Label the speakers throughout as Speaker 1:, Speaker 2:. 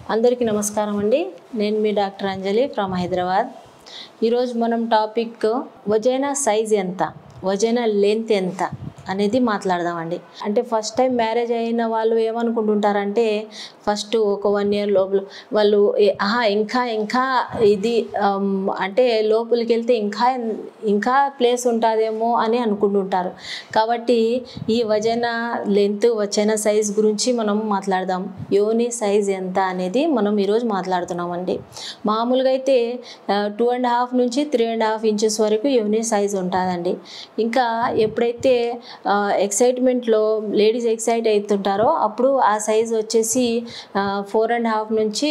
Speaker 1: అందరికీ నమస్కారం అండి నేను మీ డాక్టర్ అంజలి ఫ్రమ్ హైదరాబాద్ ఈరోజు మనం టాపిక్ వజైనా సైజ్ ఎంత వజైనా లెంత్ ఎంత అనేది మాట్లాడదామండి అంటే ఫస్ట్ టైం మ్యారేజ్ అయిన వాళ్ళు ఏమనుకుంటుంటారంటే ఫస్ట్ ఒక వన్ ఇయర్ లోపల వాళ్ళు ఏ- ఆహా ఇంకా ఇంకా ఇది ఆమ్, అంటే లోపలికి వెళ్తే ఇంకా ఇంకా ప్లేస్ ఉంటుందేమో అని అనుకుంటుంటారు కాబట్టి ఈ వజన లెంత్ వచన సైజ్ గురించి మనం మాట్లాడదాం యోని సైజ్ ఎంత అనేది మనం ఈరోజు మాట్లాడుతున్నామండి మామూలుగా అయితే టూ అండ్ హాఫ్ నుంచి త్రీ అండ్ హాఫ్ ఇంచెస్ వరకు యోని సైజ్ ఉంటుందండి ఇంకా ఎప్పుడైతే ఎక్సైట్మెంట్లో లేడీస్ ఎక్సైట్ అవుతుంటారో అప్పుడు ఆ సైజ్ వచ్చేసి ఫోర్ అండ్ హాఫ్ నుంచి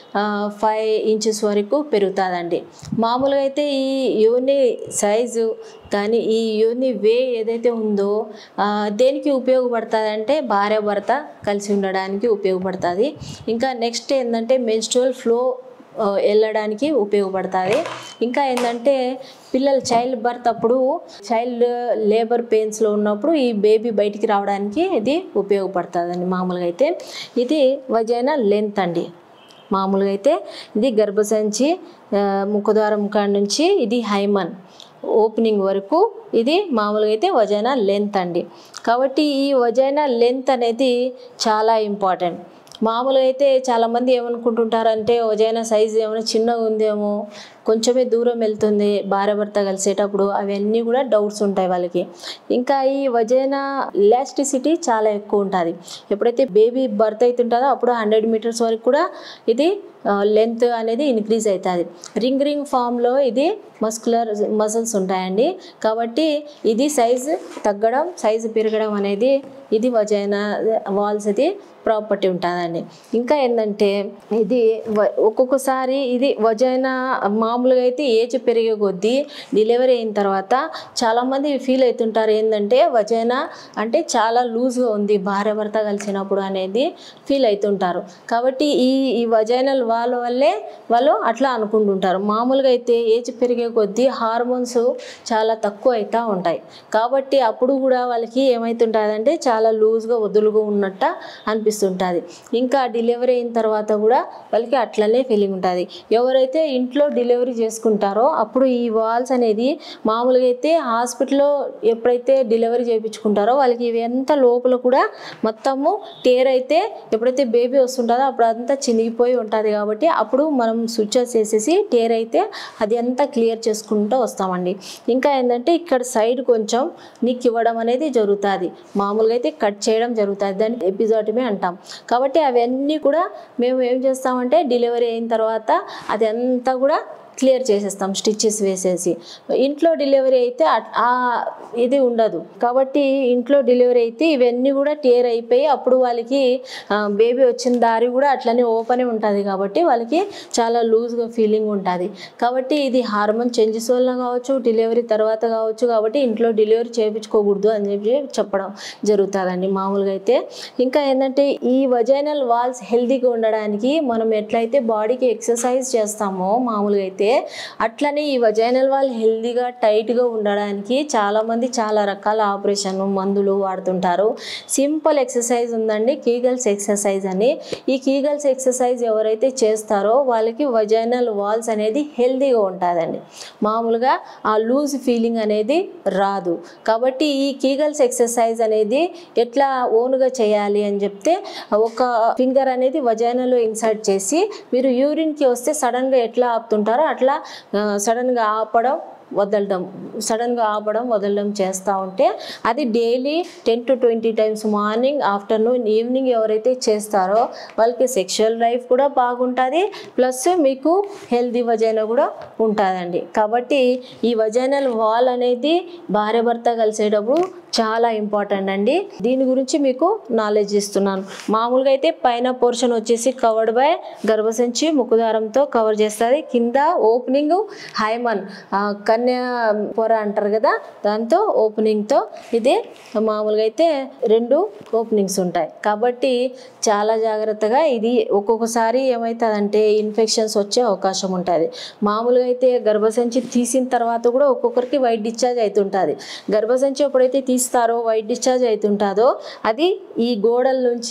Speaker 1: ఫైవ్ ఇంచెస్ వరకు పెరుగుతుందండి మామూలుగా అయితే ఈ యోని సైజు కానీ ఈ యోని వే ఏదైతే ఉందో ఆ, దేనికి ఉపయోగపడుతుంది అంటే భార్య భర్త కలిసి ఉండడానికి ఉపయోగపడుతుంది ఇంకా నెక్స్ట్ ఏంటంటే మెన్స్ట్రువల్ ఫ్లో ఆ, వెళ్ళడానికి ఉపయోగపడుతుంది ఇంకా ఏంటంటే పిల్లలు చైల్డ్ బర్త్ అప్పుడు చైల్డ్ లేబర్ పెయిన్స్లో ఉన్నప్పుడు ఈ బేబీ బయటికి రావడానికి ఇది ఉపయోగపడుతుందండి మామూలుగా అయితే ఇది వజైన లెంత్ అండి మామూలుగా అయితే ఇది గర్భసంచి ఆ, ముఖద్వారం కాడ నుంచి ఇది హైమన్ ఓపెనింగ్ వరకు ఇది మామూలుగా అయితే వజైనా లెంత్ అండి కాబట్టి ఈ వజైనా లెంత్ అనేది చాలా ఇంపార్టెంట్ మామూలుగా అయితే చాలామంది ఏమనుకుంటుంటారంటే వజైనా సైజ్ ఏమైనా చిన్నగా ఉందేమో కొంచెమే దూరం వెళ్తుంది భార్య భర్త కలిసేటప్పుడు అవన్నీ కూడా డౌట్స్ ఉంటాయి వాళ్ళకి ఇంకా ఈ వజైనా ఎలాస్టిసిటీ చాలా ఎక్కువ ఉంటుంది ఎప్పుడైతే బేబీ బర్త్ అవుతుంటుందో అప్పుడు హండ్రెడ్ మీటర్స్ వరకు కూడా ఇది లెంత్ అనేది ఇంక్రీజ్ అవుతుంది రింగ్ రింగ్ ఫామ్లో ఇది మస్కులర్ మసిల్స్ ఉంటాయండి కాబట్టి ఇది సైజు తగ్గడం సైజు పెరగడం అనేది ఇది వజైనా వాల్స్ ఇది ప్రాపర్టీ ఉంటుందండి ఇంకా ఏంటంటే ఇది వ- ఒక్కొక్కసారి ఇది వజైనా మామూలుగా అయితే ఏజ్ పెరిగే కొద్దీ డెలివరీ అయిన తర్వాత చాలామంది ఫీల్ అవుతుంటారు ఏంటంటే వజైనా అంటే చాలా లూజ్గా ఉంది భార్య భర్త కలిసినప్పుడు అనేది ఫీల్ అవుతుంటారు కాబట్టి ఈ ఈ వజైనల్ వాళ్ళ వల్లే వాళ్ళు అట్లా అనుకుంటుంటారు మామూలుగా అయితే ఏజ్ పెరిగే కొద్దీ హార్మోన్స్ చాలా తక్కువ అవుతూ ఉంటాయి కాబట్టి అప్పుడు కూడా వాళ్ళకి ఏమవుతుంటుందంటే చాలా లూజ్గా వదులుగా ఉన్నట్ట అనిపిస్తుంటుంది ఇంకా డెలివరీ అయిన తర్వాత కూడా వాళ్ళకి అట్లనే ఫీలింగ్ ఉంటుంది ఎవరైతే ఇంట్లో డెలివరీ చేసుకుంటారో అప్పుడు ఈ వాల్స్ అనేది మామూలుగా అయితే హాస్పిటల్లో ఎప్పుడైతే డెలివరీ చేయించుకుంటారో వాళ్ళకి ఇవి ఎంత లోపల కూడా మొత్తము టేర్ అయితే ఎప్పుడైతే బేబీ వస్తుంటుందో అప్పుడు అంతా చినిగిపోయి ఉంటుంది కాబట్టి అప్పుడు మనం స్విచ్చెస్ వేసేసి టేర్ అయితే అది అంతా క్లియర్ చేసుకుంటూ వస్తామండి ఇంకా ఏంటంటే ఇక్కడ సైడ్ కొంచెం నీకు ఇవ్వడం అనేది జరుగుతుంది మామూలుగా అయితే కట్ చేయడం జరుగుతుంది దాన్ని ఎపిజోటమీ అంటాం కాబట్టి అవన్నీ కూడా మేము ఏం చేస్తామంటే డెలివరీ అయిన తర్వాత అది అంతా కూడా క్లియర్ చేసేస్తాం స్టిచ్చెస్ వేసేసి ఇంట్లో డెలివరీ అయితే అట్- ఆ ఇది ఉండదు కాబట్టి ఇంట్లో డెలివరీ అయితే ఇవన్నీ కూడా టేర్ అయిపోయి అప్పుడు వాళ్ళకి బేబీ వచ్చిన దారి కూడా అట్లనే ఓపెన్ ఉంటుంది కాబట్టి వాళ్ళకి చాలా లూజ్గా ఫీలింగ్ ఉంటుంది కాబట్టి ఇది హార్మోన్ చేంజెస్ వల్ల కావచ్చు డెలివరీ తర్వాత కావచ్చు కాబట్టి ఇంట్లో డెలివరీ చేయించుకోకూడదు అని చెప్పి చెప్పడం జరుగుతుందండి మామూలుగా అయితే ఇంకా ఏంటంటే ఈ వజైనల్ వాల్స్ హెల్తీగా ఉండడానికి మనం ఎట్లయితే బాడీకి ఎక్సర్సైజ్ చేస్తామో మామూలుగా అయితే అట్లనే ఈ వజైనల్ వాల్ హెల్తీగా టైట్గా ఉండడానికి చాలామంది చాలా రకాల ఆపరేషన్ మందులు వాడుతుంటారు సింపుల్ ఎక్సర్సైజ్ ఉందండి కీగల్స్ ఎక్సర్సైజ్ అని ఈ కీగల్స్ ఎక్సర్సైజ్ ఎవరైతే చేస్తారో వాళ్ళకి వజైనల్ వాల్స్ అనేది హెల్తీగా ఉంటుందండి మామూలుగా ఆ లూజ్ ఫీలింగ్ అనేది రాదు కాబట్టి ఈ కీగల్స్ ఎక్సర్సైజ్ అనేది ఎట్లా ఓన్గా చేయాలి అని చెప్తే ఒక ఫింగర్ అనేది వజైనలో ఇన్సర్ట్ చేసి మీరు యూరిన్కి వస్తే సడన్గా ఎట్లా ఆపుతుంటారో అట్లా ఆ, సడన్గా ఆపడం వదలడం సడన్గా ఆపడం వదలడం చేస్తూ ఉంటే అది daily ten to twenty times morning afternoon evening ఎవరైతే చేస్తారో వాళ్ళకి సెక్షువల్ లైఫ్ కూడా బాగుంటుంది ప్లస్ మీకు హెల్దీ వజైన కూడా ఉంటుందండి కాబట్టి ఈ వజైనల్ వాల్ అనేది భార్య భర్త కలిసేటప్పుడు చాలా ఇంపార్టెంట్ అండి దీని గురించి మీకు నాలెడ్జ్ ఇస్తున్నాను మామూలుగా అయితే పైన పోర్షన్ వచ్చేసి కవర్డ్ బై గర్భసంచి ముఖదారంతో కవర్ చేస్తుంది కింద ఓపెనింగ్ హైమన్ ఆ, కన్యా పొర అంటారు కదా దాంతో ఓపెనింగ్తో ఇది మామూలుగా అయితే రెండు ఓపెనింగ్స్ ఉంటాయి కాబట్టి చాలా జాగ్రత్తగా ఇది ఒక్కొక్కసారి ఏమవుతుందంటే ఇన్ఫెక్షన్స్ వచ్చే అవకాశం ఉంటుంది మామూలుగా అయితే గర్భసంచి తీసిన తర్వాత కూడా ఒక్కొక్కరికి వైట్ డిశ్చార్జ్ అవుతుంటుంది గర్భసంచి ఎప్పుడైతే తీస్తారో వైట్ డిశ్చార్జ్ అవుతుంటుందో అది ఈ గోడల నుంచి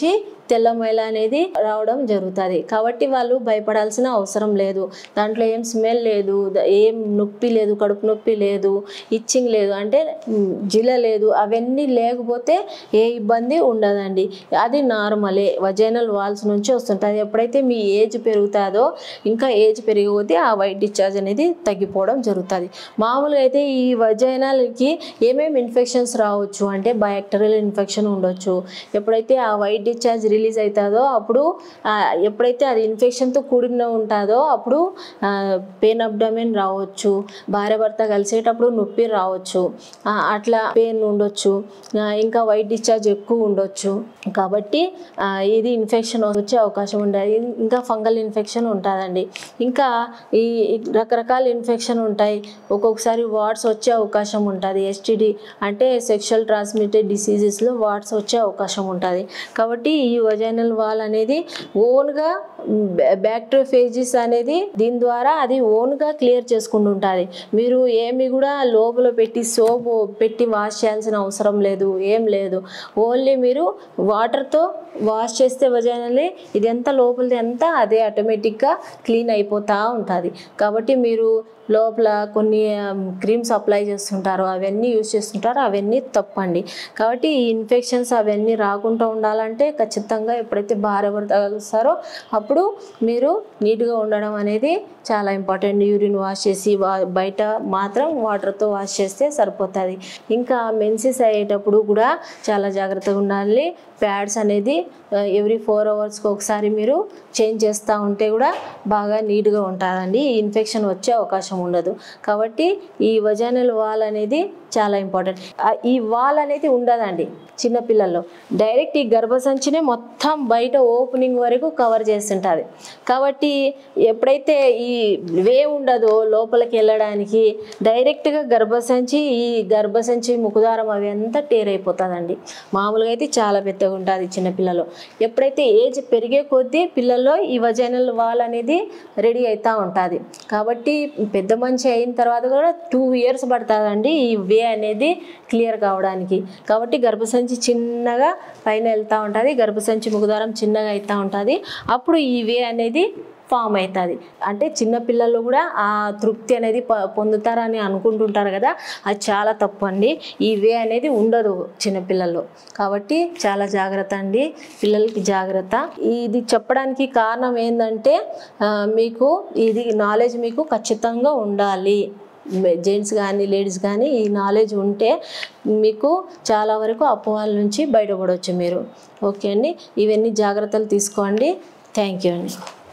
Speaker 1: తెల్లమైల అనేది రావడం జరుగుతుంది కాబట్టి వాళ్ళు భయపడాల్సిన అవసరం లేదు దాంట్లో ఏం స్మెల్ లేదు ద- ఏం నొప్పి లేదు కడుపు నొప్పి లేదు ఇచ్చింగ్ లేదు అంటే మ్, జిల లేదు అవన్నీ లేకపోతే ఏ ఇబ్బంది ఉండదండి అది నార్మలే వజైనల్ వాల్స్ నుంచి వస్తుంటుంది ఎప్పుడైతే మీ ఏజ్ పెరుగుతుందో ఇంకా ఏజ్ పెరిగిపోతే ఆ వైట్ డిశ్చార్జ్ అనేది తగ్గిపోవడం జరుగుతుంది మామూలుగా అయితే ఈ వజైనల్కి ఏమేమి ఇన్ఫెక్షన్స్ రావచ్చు అంటే బ్యాక్టీరియల్ ఇన్ఫెక్షన్ ఉండొచ్చు ఎప్పుడైతే ఆ వైట్ డిశ్చార్జ్ రిలీజ్ అవుతుందో అప్పుడు ఆ, ఎప్పుడైతే అది ఇన్ఫెక్షన్తో కూడిన ఉంటుందో అప్పుడు పెయిన్ అబ్డమెన్ రావచ్చు భార్య భర్త కలిసేటప్పుడు నొప్పి రావచ్చు ఆ, అట్లా పెయిన్ ఉండొచ్చు ఆ, ఇంకా వైట్ డిశ్చార్జ్ ఎక్కువ ఉండొచ్చు కాబట్టి ఆ, ఇది ఇన్ఫెక్షన్ వచ్చే అవకాశం ఉండదు ఇంకా ఫంగల్ ఇన్ఫెక్షన్ ఉంటుందండి ఇంకా ఈ ఈ రకరకాల ఇన్ఫెక్షన్ ఉంటాయి ఒక్కొక్కసారి వార్డ్స్ వచ్చే అవకాశం ఉంటుంది ఎస్టిడి అంటే సెక్షువల్ ట్రాన్స్మిటెడ్ డిసీజెస్లో వార్డ్స్ వచ్చే అవకాశం ఉంటుంది కాబట్టి ఈ వజైనల్ వాల్ అనేది ఓన్గా బ్యాక్టీరియోఫేజిస్ అనేది దీని ద్వారా అది ఓన్గా క్లియర్ చేసుకుంటూ ఉంటుంది మీరు ఏమి కూడా లోపల పెట్టి సోప్ పెట్టి వాష్ చేయాల్సిన అవసరం లేదు ఏం లేదు ఓన్లీ మీరు వాటర్తో వాష్ చేస్తే వజైనల్లీ ఇది ఎంత లోపలిది ఎంత అదే ఆటోమేటిక్గా క్లీన్ అయిపోతూ ఉంటుంది కాబట్టి మీరు లోపల కొన్ని క్రీమ్స్ అప్లై చేస్తుంటారు అవన్నీ యూస్ చేస్తుంటారు అవన్నీ తప్పండి కాబట్టి ఈ ఇన్ఫెక్షన్స్ అవన్నీ రాకుండా ఉండాలంటే ఖచ్చితంగా ఎప్పుడైతే భార్య భర్త కలుస్తారో అప్పుడు మీరు నీట్గా ఉండడం అనేది చాలా ఇంపార్టెంట్ యూరిన్ వాష్ చేసి వా- బయట మాత్రం వాటర్తో వాష్ చేస్తే సరిపోతుంది ఇంకా మెన్సెస్ అయ్యేటప్పుడు కూడా చాలా జాగ్రత్తగా ఉండాలి ప్యాడ్స్ అనేది ఎవ్రీ ఫోర్ అవర్స్కి ఒకసారి మీరు చేంజ్ చేస్తూ ఉంటే కూడా బాగా నీట్గా ఉంటుందండి ఇన్ఫెక్షన్ వచ్చే అవకాశం ఉండదు కాబట్టి ఈ వజానల్ వాల్ అనేది చాలా ఇంపార్టెంట్ ఆ, ఈ వాల్ అనేది ఉండదండి చిన్నపిల్లల్లో డైరెక్ట్ ఈ గర్భసంచినే మొత్తం బయట ఓపెనింగ్ వరకు కవర్ చేస్తుంటుంది కాబట్టి ఎప్పుడైతే ఈ వే ఉండదో లోపలికి వెళ్ళడానికి డైరెక్ట్గా గర్భసంచి ఈ గర్భసంచి ముఖదారం అవి అంతా టేర్ అయిపోతుందండి మామూలుగా అయితే చాలా పెద్దగా ఉంటుంది చిన్నపిల్లలు ఎప్పుడైతే ఏజ్ పెరిగే కొద్దీ పిల్లల్లో ఈ వజైనల్ వాల్ అనేది రెడీ అవుతూ ఉంటుంది కాబట్టి పెద్ద మనిషి అయిన తర్వాత కూడా టూ ఇయర్స్ పడుతుందండి ఈ వే అనేది క్లియర్ కావడానికి కాబట్టి గర్భసంచి చిన్నగా పైన వెళ్తూ ఉంటుంది గర్భసంచి ముఖదారం చిన్నగా అవుతూ ఉంటుంది అప్పుడు ఈ వే అనేది ఫామ్ అవుతుంది అంటే చిన్నపిల్లలు కూడా ఆ తృప్తి అనేది ప- పొందుతారని అనుకుంటుంటారు కదా అది చాలా తప్పు అండి ఈ వే అనేది ఉండదు చిన్నపిల్లల్లో కాబట్టి చాలా జాగ్రత్త అండి పిల్లలకి జాగ్రత్త ఇది చెప్పడానికి కారణం ఏంటంటే ఆ, మీకు ఇది నాలెడ్జ్ మీకు ఖచ్చితంగా ఉండాలి జెంట్స్ కానీ లేడీస్ కానీ ఈ నాలెడ్జ్ ఉంటే మీకు చాలా వరకు అపోహల నుంచి బయటపడవచ్చు మీరు ఓకే అండి ఇవన్నీ జాగ్రత్తలు తీసుకోండి థ్యాంక్ యూ అండి